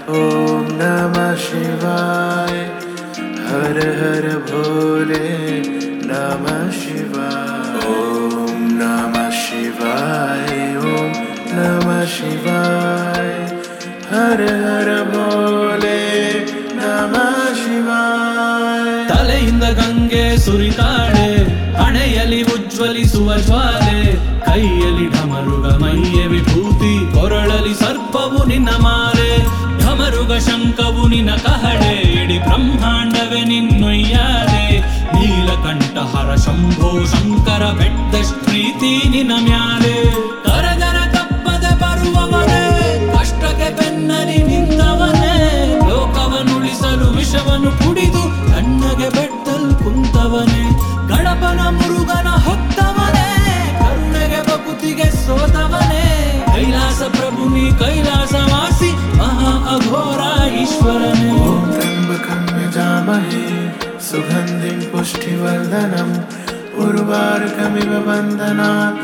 ಓಂ ನಮಃ ಶಿವಾಯ ಹರ ಹರ ಭೋಲೆ ನಮಃ ಶಿವಾಯ ಓಂ ನಮಃ ಶಿವಾಯ ಓಂ ನಮಃ ಶಿವಾಯ ಹರ ಹರ ಭೋಲೆ ನಮಃ ಶಿವಾಯ ತಲೆಯಿಂದ ಗಂಗೆ ಸುರಿತಾಳೆ ಹಣೆಯಲ್ಲಿ ಉಜ್ವಲಿಸುವ ಜ್ವಾಲೆ ಕೈಯಲ್ಲಿ ಢಮರುಗ ಮೈಯ ವಿಭೂತಿ ಕೊರಳಲಿ ಸರ್ಪವು ನಿನ್ನ ಮಾಲೆ ಢಮರುಗ ಶಂಕವು ನಿನ್ನ ಕಹಳೆ ಇಡೀ ಬ್ರಹ್ಮಾಂಡವೇ ನಿನ್ನೊಯ್ಯಾಲೆ ನೀಲಕಂಠಹರ ಶಂಭೋ ಶಂಕರ ಬೆಟ್ಟದಷ್ಟ್ ಪ್ರೀತಿ ನಿನ್ನ ಮ್ಯಾಲೆ ಕರಗರ ತಪ್ಪದ ಬರುವವನೇ ಕಷ್ಟಕ್ಕೆ ಬೆನ್ನಲಿ ನಿಂತವನೇ ಲೋಕವನ್ನುಳಿಸಲು ವಿಷವನ್ನು ಕುಡಿದು ಕಣ್ಣಗೆ ಬೆಟ್ಟಲ್ ಕುಂತವನೇ ಗಣಪನ ಮುರುಗನ ಹೊತ್ತವನೇ ಕರುಣೆಗೆ ಬಕುತಿಗೆ ಸೋತವನೇ ಕೈಲಾಸ ಪ್ರಭು ನೀ ಕೈಲಾಸವಾಸಿ ಮಹಾ ಅಘೋರ ಈಶ್ವರನೇ ॐ त्र्यम्बकं यजामहे सुगन्धिं पुष्टिवर्धनम् उर्वारुकमिव बन्धनात्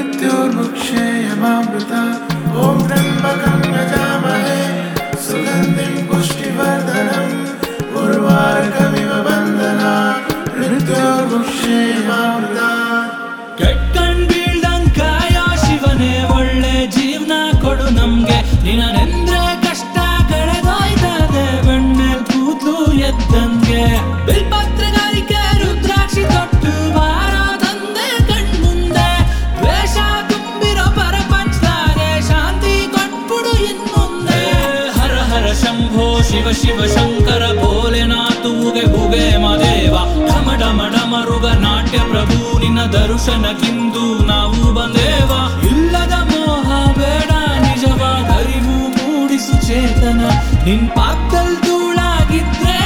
मृत्योर्मुक्षेयमामृता ॐ त्र्यम्बकं यजामहे सुगन्धिं पुष्टिवर्धनम् उर्वारुकमिव बन्धनात् मृत्योर्मुक्षेयमामृता ಕೆಟ್ಕಣ್ ಬೀಳ್ದಂಗ್ ಕಾಯೋ ಶಿವನೇ ಒಳ್ಳೆ ಜೀವನ ಕೊಡು ನಮ್ಗೆ ನಿನ್ನೆಂದ್ರೆ ಕಷ್ಟ ಕಳೆದೋಯ್ತದೆ ಬೆಣ್ಣೆಲ್ ಕೂದ್ಲು ಎದ್ದಂಗೆ ಬಿಲ್ಪತ್ರಗಾರಿಕೆ ರುದ್ರಾಕ್ಷಿ ತೊಟ್ಟು ಬಾರೋ ತಂದೆ ಕಣ್ಮುಂದೆ ದ್ವೇಷ ತುಂಬಿರೋ ಪ್ರಪಂಚದಾಗೆ ಶಾಂತಿ ಕೊಟ್ಬಿಡು ಇನ್ಮುಂದೆ ಹರ ಹರ ಶಂಭೋ ಶಿವ ಶಿವ ಶಂಕರ ಭೋಲೆನಾಥುಗೆ ಭುಗೆ ಮದೇವ ಢಮ ಢಮ ಢಮರುಗ ನಾಟ್ಯ ಪ್ರಭು ನಿನ್ನ ದರ್ಶನಕ್ಕಿಂದು ನಾವು ಬಂದೇವ ಇಲ್ಲದ ಮೋಹ ಬೇಡ ನಿಜವಾದ ಅರಿವು ಮೂಡಿಸು ಚೇತನ ನಿನ್ ಪಾಕ್ದಲ್ ಧೂಳಾಗಿದ್ರೆ